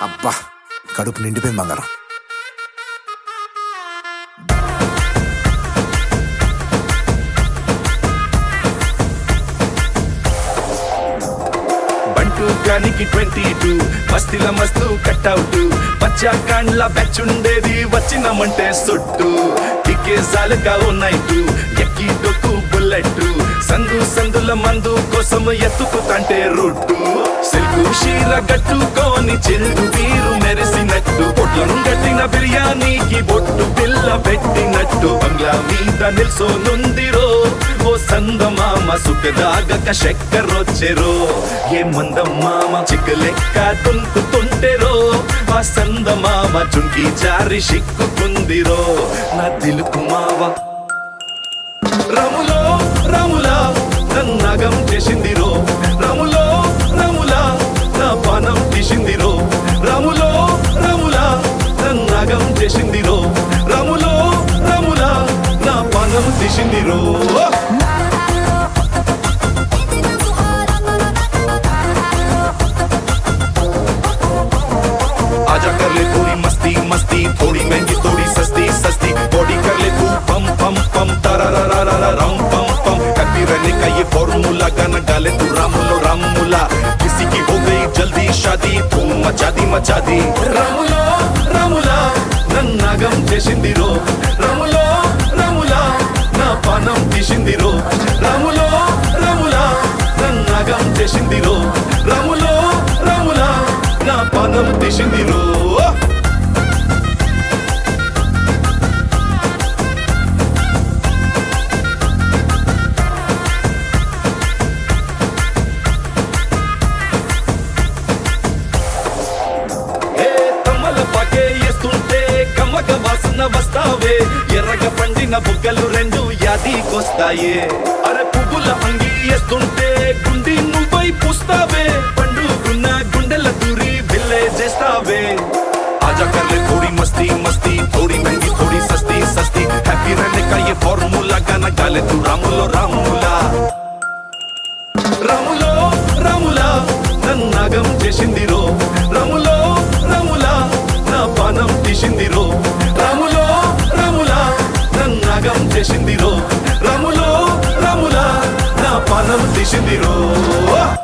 అబ్బా కడుపు నిండిపోయింది బంగారం బంటూ గానికి ట్వంటీ టూ మస్తిల మస్తు కట్అవుట్ పచ్చా కాండ్ల బ్యాచ్ ఉండేది వచ్చినమంటే సొట్టు టికే జాలుగా ఉన్నాయి ఎక్కి డొక్కు బుల్లెట్ సందు సందుల మందు కోసం ఎత్తుకుతంటే రొట్టు సిల్కు షీర గట్టుకొని చెల్లు వీరు మెరిసినట్టు పొట్లను గట్టిన బిర్యానీకి బొట్టు పిల్ల పెట్టినట్టు బంగ్లా మీద నిల్సోనుందిరో ఓ సందమామ సుఖదాగక చక్కెరొచ్చెరో ఏ మందమామ చిక్కలెక్క తుంకుతుంటెరో ఆ సందమామ చుంకి జారి సిక్కుకుందిరో నా దిలుకు మావ రములో రములా నన్నగం చేసిందిరో రములో రములా నా పానం తీసిందిరో రములో రములా నన్నగం చేసిందిరో రములో రములా నా పానం తీసిందిరో आजा कर ले थोड़ी मस्ती मस्ती थोड़ी महंगी थोड़ी सस्ती सस्ती बॉडी कर ले तू पम पम पम तारा रा रा रा रा रम पम पम करती रहने का ये फॉर्मूला गाना गाले तू रामुलो रामुला किसी की हो गई जल्दी शादी तू मचा दी मचा दी रामुलो रामुला నన్నగం చేసిందిరో రములో రములా నా పానం తీసిందిరో రములో రములా నన్నగం చేసిందిరో రములో రములా నా పానం తీసిందిరో ఏ తమ్మల పాకే వేస్తుంటే కమ్మక వాసన వస్తావే ఎర్రగ పండిన బుగ్గలు రెండు యాదికొస్తాయే అరే పువ్వుల అంగి వేస్తుంటే గుండి నువ్వై పూస్తావే పండుగున్న గుండెల దూరి బిల్లే చేస్తావే आजा कर ले थोड़ी मस्ती मस्ती थोड़ी महंगी थोड़ी सस्ती सस्ती हैप्पी रहने का ये फॉर्मूला गाना गाले तू रामुलो रामुला రములో రములా నన్నగం చేసిందిరో రములో రములా నా పానం తీసిందిరో రములో రములా నన్నగం చేసిందిరో రములో రములా నా పానం తీసిందిరో